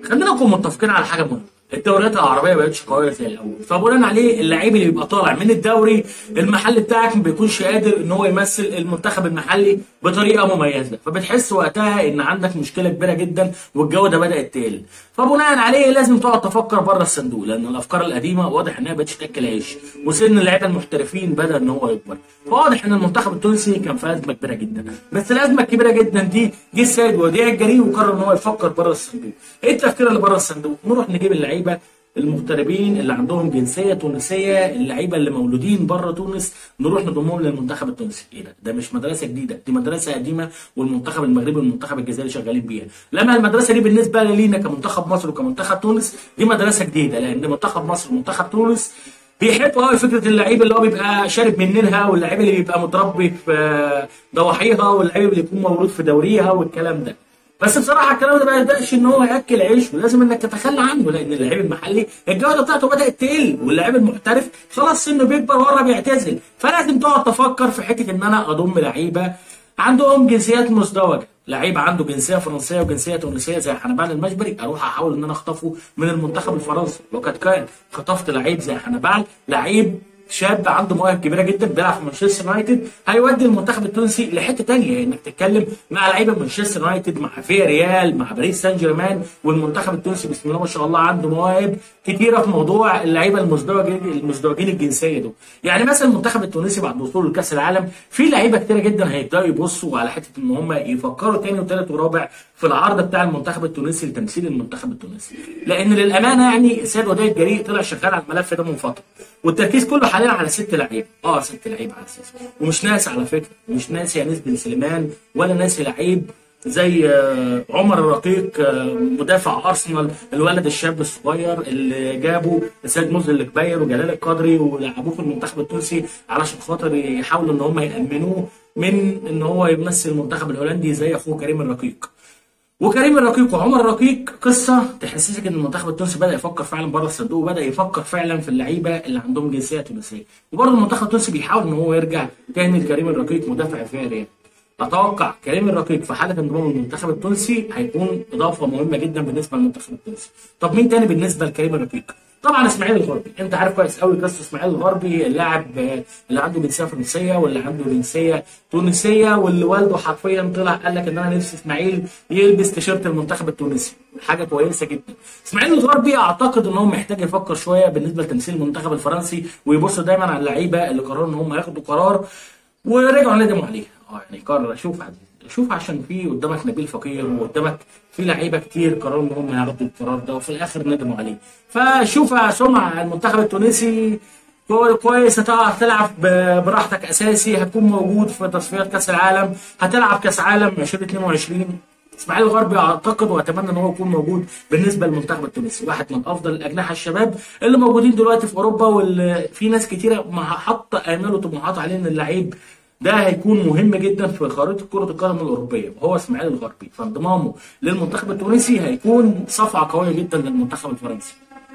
خلينا نكون متفقين على حاجه مهمه الدوريات العربيه ما بقتش قويه زي الاول فبناء عليه اللعيب اللي بيبقى طالع من الدوري المحلي بتاعك ما بيكونش قادر ان هو يمثل المنتخب المحلي بطريقه مميزه فبتحس وقتها ان عندك مشكله كبيره جدا والجوده بدات تقل فبناء عليه لازم تقعد تفكر بره الصندوق لان الافكار القديمه واضح انها بقتش تاكل عيش وسن اللعيبه المحترفين بدا ان هو يكبر فواضح ان المنتخب التونسي كان في ازمه كبيره جدا بس الازمه الكبيره جدا دي جه السيد وديع الجري وقرر ان هو يفكر بره الصندوق ايه التفكير اللي بره الصندوق نروح نجيب اللعيبه المغتربين اللي عندهم جنسيه تونسيه اللعيبه اللي مولودين بره تونس نروح نضمهم للمنتخب التونسي ايه ده ده مش مدرسه جديده دي مدرسه قديمه والمنتخب المغربي والمنتخب الجزائري شغالين بيها لما المدرسه دي بالنسبه لينا كمنتخب مصر وكمنتخب تونس دي مدرسه جديده لان منتخب مصر ومنتخب تونس بيحبوا قوي فكره اللعيب اللي هو بيبقى شارب من نيلها واللعيب اللي بيبقى متربي في ضواحيها واللعيب اللي يكون مولود في دوريها والكلام ده بس بصراحه الكلام ده ما يبداش ان هو ياكل عيش ولازم انك تتخلى عنه لان اللعيب المحلي الجوده بتاعته بدات تقل واللاعب المحترف خلاص سنه بيكبر وقرب يعتزل فلازم تقعد تفكر في حته ان انا اضم لعيبه عندهم جنسيات مزدوجه لعيب عنده جنسيه فرنسيه وجنسيه تونسيه زي حنبال المجبري اروح احاول ان انا اخطفه من المنتخب الفرنسي وقد كان خطفت لعيب زي حنبال لعيب شاب عنده مواهب كبيره جدا بيلعب في مانشستر يونايتد هيودي المنتخب التونسي لحته ثانيه انك تتكلم مع لعيبه مانشستر يونايتد مع فيا ريال مع باريس سان جيرمان والمنتخب التونسي بسم الله ما شاء الله عنده مواهب كتيره في موضوع اللعيبه المزدوجين المزدوجين الجنسيه دول يعني مثلا المنتخب التونسي بعد وصوله لكاس العالم في لعيبه كتيره جدا هيبداوا يبصوا على حته ان هم يفكروا تاني وثالث ورابع في العرض بتاع المنتخب التونسي لتمثيل المنتخب التونسي لان للامانه يعني السيد وديع الجريء طلع شغال على الملف ده من فتره والتركيز كله حاليا على ست لعيبه اه ست لعيبه على اساس ومش ناسي على فكره مش ناسي انيس بن سليمان ولا ناسي لعيب زي آه، عمر الرقيق آه، مدافع ارسنال الولد الشاب الصغير اللي جابه السيد مزن الكبير وجلال القدري ولعبوه في المنتخب التونسي علشان خاطر يحاولوا ان هم يامنوه من ان هو يمثل المنتخب الهولندي زي اخوه كريم الرقيق وكريم الرقيق وعمر الرقيق قصه تحسسك ان المنتخب التونسي بدا يفكر فعلا بره الصندوق وبدا يفكر فعلا في اللعيبه اللي عندهم جنسيه تونسيه وبرضه المنتخب التونسي بيحاول ان هو يرجع تاني لكريم الرقيق مدافع فيها ريال اتوقع كريم الرقيق في حاله انضمام المنتخب التونسي هيكون اضافه مهمه جدا بالنسبه للمنتخب التونسي طب مين تاني بالنسبه لكريم الرقيق طبعا اسماعيل الغربي انت عارف كويس قوي قصه اسماعيل الغربي اللاعب آه، اللي عنده جنسيه فرنسيه واللي عنده جنسيه تونسيه واللي والده حرفيا طلع قال لك ان انا نفسي اسماعيل يلبس تيشيرت المنتخب التونسي حاجه كويسه جدا اسماعيل الغربي اعتقد ان هو محتاج يفكر شويه بالنسبه لتمثيل المنتخب الفرنسي ويبص دايما على اللعيبه اللي قرروا ان هم ياخدوا قرار ورجعوا ندموا عليه اه يعني قرر شوف شوف عشان في قدامك نبيل فقير وقدامك في لعيبه كتير قرروا ان هم ياخدوا القرار ده وفي الاخر ندموا عليه فشوف يا سمع المنتخب التونسي كوي- كويس هتعرف تلعب ب- براحتك اساسي هتكون موجود في تصفيات كاس العالم هتلعب كاس عالم 2022 اسماعيل الغربي اعتقد واتمنى ان هو يكون موجود بالنسبه للمنتخب التونسي واحد من افضل الاجنحه الشباب اللي موجودين دلوقتي في اوروبا واللي في ناس كتيره مع- حاطه امال وطموحات عليه ان اللعيب ده هيكون مهم جدا في خريطه كره القدم الاوروبيه وهو اسماعيل الغربي فانضمامه للمنتخب التونسي هيكون صفعه قويه جدا للمنتخب الفرنسي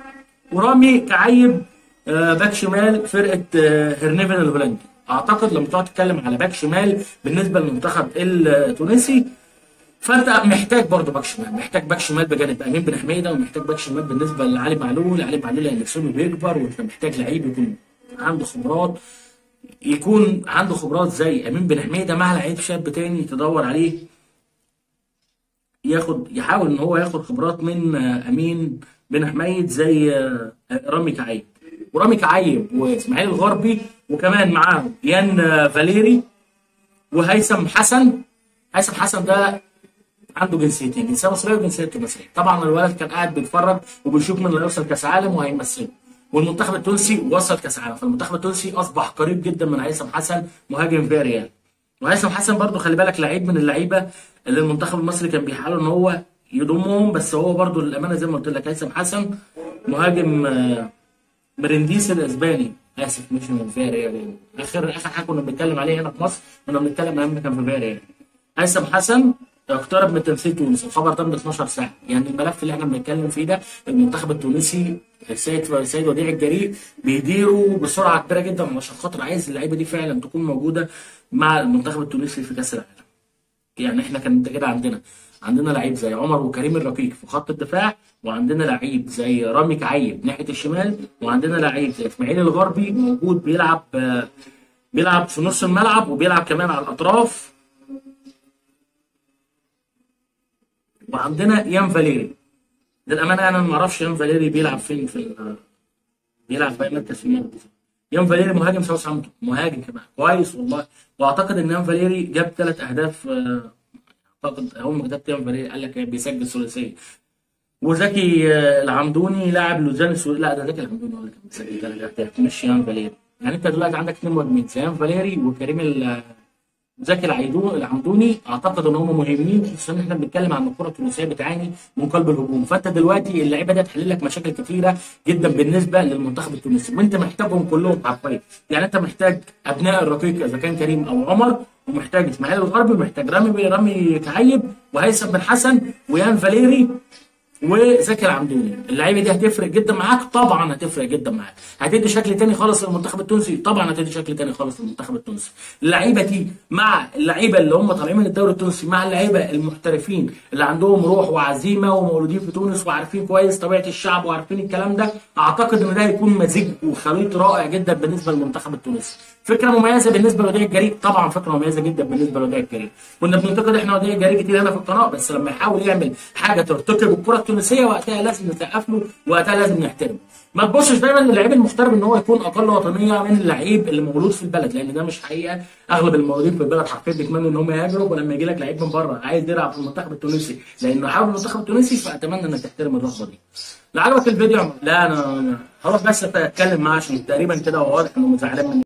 ورامي كعيب آه، باك شمال فرقه آه، هرنيفن الهولندي اعتقد لما تقعد تتكلم على باك شمال بالنسبه للمنتخب التونسي فانت محتاج برضه باك شمال محتاج باك شمال بجانب امين بن حميده ومحتاج باك شمال بالنسبه لعلي معلول علي معلول لان سنه بيكبر وانت محتاج لعيب يكون عنده خبرات يكون عنده خبرات زي امين بن حميده مع لعيب شاب تاني تدور عليه ياخد يحاول ان هو ياخد خبرات من آه، امين بن حميد زي آه، رامي كعيب ورامي كعيب واسماعيل الغربي وكمان معاهم يان آه، فاليري وهيثم حسن هيثم حسن ده عنده جنسيتين جنسيه مصريه وجنسيه تونسيه طبعا الولد كان قاعد بيتفرج وبيشوف من اللي هيوصل كاس عالم وهيمثله والمنتخب التونسي وصل كاس عالم فالمنتخب التونسي اصبح قريب جدا من هيثم حسن مهاجم فيا ريال وهيثم حسن برضو خلي بالك لعيب من اللعيبه اللي المنتخب المصري كان بيحاول ان هو يضمهم بس هو برضو للامانه زي ما قلت لك هيثم حسن مهاجم آه، برنديس الاسباني اسف مش من فيا ريال اخر اخر حاجه كنا بنتكلم عليه هنا في مصر كنا بنتكلم ايام ما كان في فيا ريال هيثم حسن اقترب من تمثيل تونس الخبر ده من 12 ساعه يعني الملف اللي احنا بنتكلم فيه ده المنتخب التونسي السيد السيد وديع الجريء بيديره بسرعه كبيره جدا عشان خاطر عايز اللعيبه دي فعلا تكون موجوده مع المنتخب التونسي في كاس العالم يعني احنا كان ده كده عندنا عندنا لعيب زي عمر وكريم الرقيق في خط الدفاع وعندنا لعيب زي رامي كعيب ناحيه الشمال وعندنا لعيب زي اسماعيل الغربي موجود بيلعب آه، بيلعب في نص الملعب وبيلعب كمان على الاطراف وعندنا يان فاليري للامانه انا ما اعرفش يان فاليري بيلعب فين في ال- بيلعب في اي مركز في المركز يان فاليري مهاجم ساوثهامبتون مهاجم كمان كويس والله واعتقد ان يان فاليري جاب ثلاث اهداف آه، اعتقد اول ما كتبت يان فاليري قال لك بيسجل ثلاثيه وزكي آه، العمدوني لاعب لوزان السويد لا ده زكي العمدوني هو اللي كان بيسجل ثلاث اهداف مش يان فاليري يعني انت دلوقتي عندك اثنين مهاجمين يان فاليري وكريم ال- زكي العيدو العمدوني اعتقد ان هم مهمين خصوصا ان احنا بنتكلم عن الكره التونسيه بتعاني من قلب الهجوم فانت دلوقتي اللعيبه دي هتحل لك مشاكل كتيره جدا بالنسبه للمنتخب التونسي وانت محتاجهم كلهم حرفيا يعني انت محتاج ابناء الرقيق اذا كان كريم او عمر ومحتاج اسماعيل الغربي ومحتاج رامي رامي كعيب وهيثم بن حسن ويان فاليري وزكي العمدوني اللعيبه دي هتفرق جدا معاك طبعا هتفرق جدا معاك هتدي شكل تاني خالص للمنتخب التونسي طبعا هتدي شكل تاني خالص للمنتخب التونسي اللعيبه دي مع اللعيبه اللي هم طالعين من الدوري التونسي مع اللعيبه المحترفين اللي عندهم روح وعزيمه ومولودين في تونس وعارفين كويس طبيعه الشعب وعارفين الكلام ده اعتقد ان ده هيكون مزيج وخليط رائع جدا بالنسبه للمنتخب التونسي فكره مميزه بالنسبه لوديع الجريء طبعا فكره مميزه جدا بالنسبه لوديع الجريء كنا بننتقد احنا وديع الجريء كتير هنا في القناه بس لما يحاول يعمل حاجه ترتقي بالكره التونسيه وقتها لازم نسقف له وقتها لازم نحترمه ما تبصش دايما للعيب المحترف ان هو يكون اقل وطنيه من اللعيب اللي مولود في البلد لان ده مش حقيقه اغلب المولودين في البلد حرفيا بيتمنوا ان هم يهاجروا ولما يجي لك لعيب من بره عايز يلعب في المنتخب التونسي لانه حابب المنتخب التونسي فاتمنى انك تحترم الرغبه دي لو عجبك الفيديو لا انا أنا هروح بس اتكلم معاه عشان تقريبا كده هو واضح انه زعلان مني